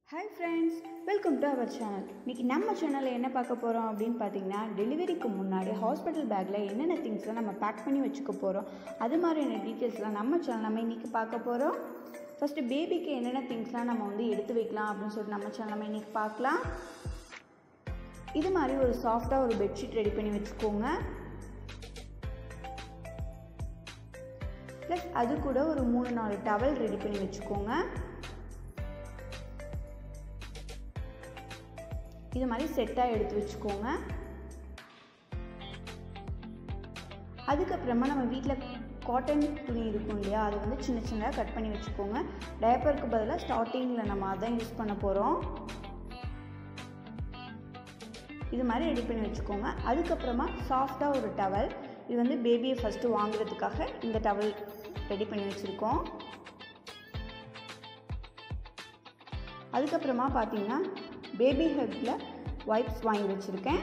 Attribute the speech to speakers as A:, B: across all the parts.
A: hi friends welcome to our channel இன்றைக்கி நம்ம சேனலில் என்ன பார்க்க போகிறோம் அப்படின்னு பார்த்தீங்கன்னா டெலிவரிக்கு முன்னாடி ஹாஸ்பிட்டல் பேக்கில் என்னென்ன திங்ஸ்லாம் நம்ம பேக் பண்ணி வச்சுக்க போகிறோம் அது மாதிரியான டீட்டெயில்ஸ்லாம் நம்ம சேனல் நம்ம இன்றைக்கி பார்க்க போகிறோம் ஃபஸ்ட்டு பேபிக்கு என்னென்ன திங்ஸ்லாம் நம்ம வந்து எடுத்து வைக்கலாம் அப்படின்னு சொல்லிட்டு நம்ம சேனல் நம்ம இன்றைக்கி பார்க்கலாம் இது மாதிரி ஒரு சாஃப்டாக ஒரு பெட்ஷீட் ரெடி பண்ணி வச்சுக்கோங்க ப்ளஸ் அது கூட ஒரு மூணு நாலு டவல் ரெடி பண்ணி வச்சுக்கோங்க இது மாதிரி செட்டாக எடுத்து வச்சுக்கோங்க அதுக்கப்புறமா நம்ம வீட்டில் காட்டன் துணி இருக்கும் இல்லையா அதை வந்து சின்ன சின்னதாக கட் பண்ணி வச்சுக்கோங்க டயப்பருக்கு பதிலாக ஸ்டார்டிங்கில் நம்ம அதான் யூஸ் பண்ண போகிறோம் இது மாதிரி ரெடி பண்ணி வச்சுக்கோங்க அதுக்கப்புறமா சாஃப்டாக ஒரு டவல் இது வந்து பேபியை ஃபஸ்ட்டு வாங்குறதுக்காக இந்த டவல் ரெடி பண்ணி வச்சுருக்கோம் அதுக்கப்புறமா பார்த்தீங்கன்னா பேபி ஹெட்டில் வைப்ஸ் வாங்கி வச்சுருக்கேன்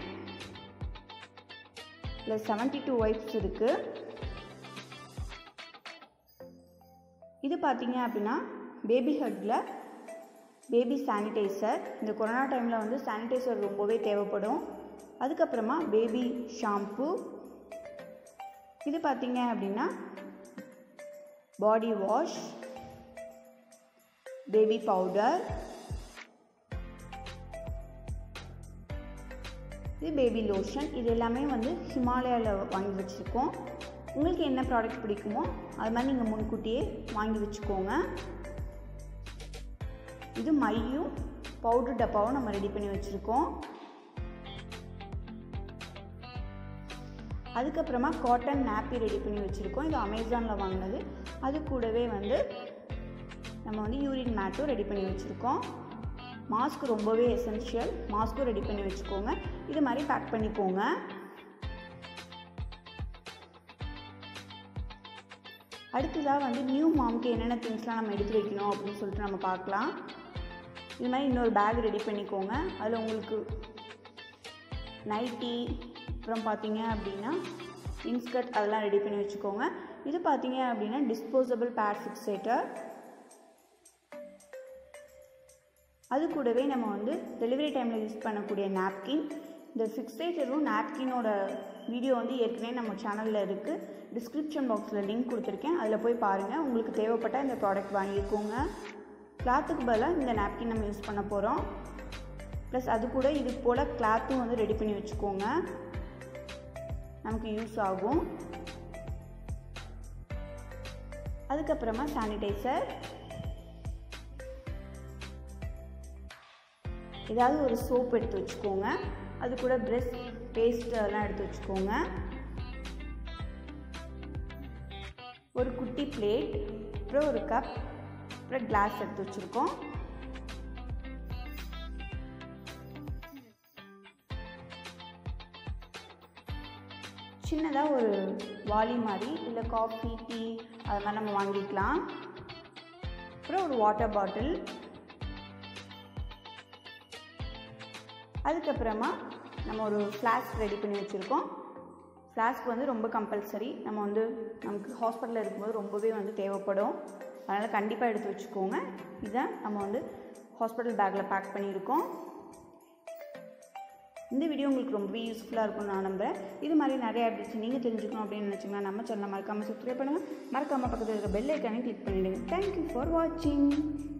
A: இதில் செவன்ட்டி டூ வைப்ஸ் இருக்குது இது பார்த்தீங்க அப்படின்னா பேபி ஹெட்டில் பேபி சானிடைசர் இந்த கொரோனா டைமில் வந்து சானிடைசர் ரொம்பவே தேவைப்படும் அதுக்கப்புறமா பேபி ஷாம்பு இது பார்த்தீங்க அப்படின்னா பாடி வாஷ் பேபி பவுடர் இது பேபி லோஷன் இது எல்லாமே வந்து ஹிமாலயாவில் வாங்கி வச்சுருக்கோம் உங்களுக்கு என்ன ப்ராடக்ட் பிடிக்குமோ அது மாதிரி நீங்கள் முன்கூட்டியே வாங்கி வச்சுக்கோங்க இது மையும் பவுடர் டப்பாவும் நம்ம ரெடி பண்ணி வச்சுருக்கோம் அதுக்கப்புறமா காட்டன் நாப்பி ரெடி பண்ணி வச்சுருக்கோம் இது அமேசானில் வாங்கினது அது கூடவே வந்து நம்ம வந்து யூரின் மேட்டும் ரெடி பண்ணி வச்சுருக்கோம் மாஸ்க் ரொம்பவே எசென்ஷியல் மாஸ்க்கும் ரெடி பண்ணி வச்சுக்கோங்க இது மாதிரி பேக் பண்ணிக்கோங்க அடுத்ததாக வந்து நியூ மாம்க்கு என்னென்ன திங்ஸ்லாம் நம்ம எடுத்து வைக்கணும் அப்படின்னு சொல்லிட்டு நம்ம பார்க்கலாம் இது மாதிரி இன்னொரு பேக் ரெடி பண்ணிக்கோங்க அதில் உங்களுக்கு நைட்டி அப்புறம் பார்த்தீங்க அப்படின்னா இன்ஸ்கர்ட் அதெல்லாம் ரெடி பண்ணி வச்சுக்கோங்க இது பார்த்தீங்க அப்படின்னா டிஸ்போசபிள் பேட் ஃபிக்ஸேட்டர் அது கூடவே நம்ம வந்து டெலிவரி டைமில் யூஸ் பண்ணக்கூடிய நாப்கின் இந்த ஃபிக்ஸேட்டரும் நாப்கினோட வீடியோ வந்து ஏற்கனவே நம்ம சேனலில் இருக்குது டிஸ்கிரிப்ஷன் பாக்ஸில் லிங்க் கொடுத்துருக்கேன் அதில் போய் பாருங்கள் உங்களுக்கு தேவைப்பட்டால் இந்த ப்ராடக்ட் வாங்கிக்கோங்க கிளாத்துக்கு பதிலாக இந்த நாப்கின் நம்ம யூஸ் பண்ண போகிறோம் ப்ளஸ் அது கூட இது போல் கிளாத்தும் வந்து ரெடி பண்ணி வச்சுக்கோங்க நமக்கு யூஸ் ஆகும் அதுக்கப்புறமா சானிடைசர் ஏதாவது ஒரு சோப் எடுத்து வச்சுக்கோங்க அது கூட ப்ரெஷ் பேஸ்ட் எல்லாம் எடுத்து வச்சுக்கோங்க ஒரு குட்டி பிளேட் அப்புறம் ஒரு கப் அப்புறம் கிளாஸ் எடுத்து வச்சுருக்கோம் சின்னதாக ஒரு வாலி மாதிரி இல்லை காஃபி டீ அது மாதிரி நம்ம வாங்கிக்கலாம் அப்புறம் ஒரு வாட்டர் பாட்டில் அதுக்கப்புறமா நம்ம ஒரு ஃப்ளாஸ்க் ரெடி பண்ணி வச்சுருக்கோம் ஃப்ளாஸ்க் வந்து ரொம்ப கம்பல்சரி நம்ம வந்து நமக்கு ஹாஸ்பிட்டலில் இருக்கும்போது ரொம்பவே வந்து தேவைப்படும் அதனால் கண்டிப்பாக எடுத்து வச்சுக்கோங்க இதை நம்ம வந்து ஹாஸ்பிட்டல் பேக்கில் பேக் பண்ணியிருக்கோம் இந்த வீடியோ உங்களுக்கு ரொம்பவே யூஸ்ஃபுல்லாக இருக்கும்னு நான் நம்புகிறேன் இது மாதிரி நிறைய அப்டேட்ஸ் நீங்கள் தெரிஞ்சுக்கணும் அப்படின்னு நினச்சிங்கன்னா நம்ம சேனலை மறக்காமல் சப்ஸ்கிரைப் பண்ணுங்கள் மறக்காமல் பக்கத்தில் இருக்க பெல் ஐக்கானே கிளிக் பண்ணிவிடுங்க தேங்க்யூ ஃபார் வாட்சிங்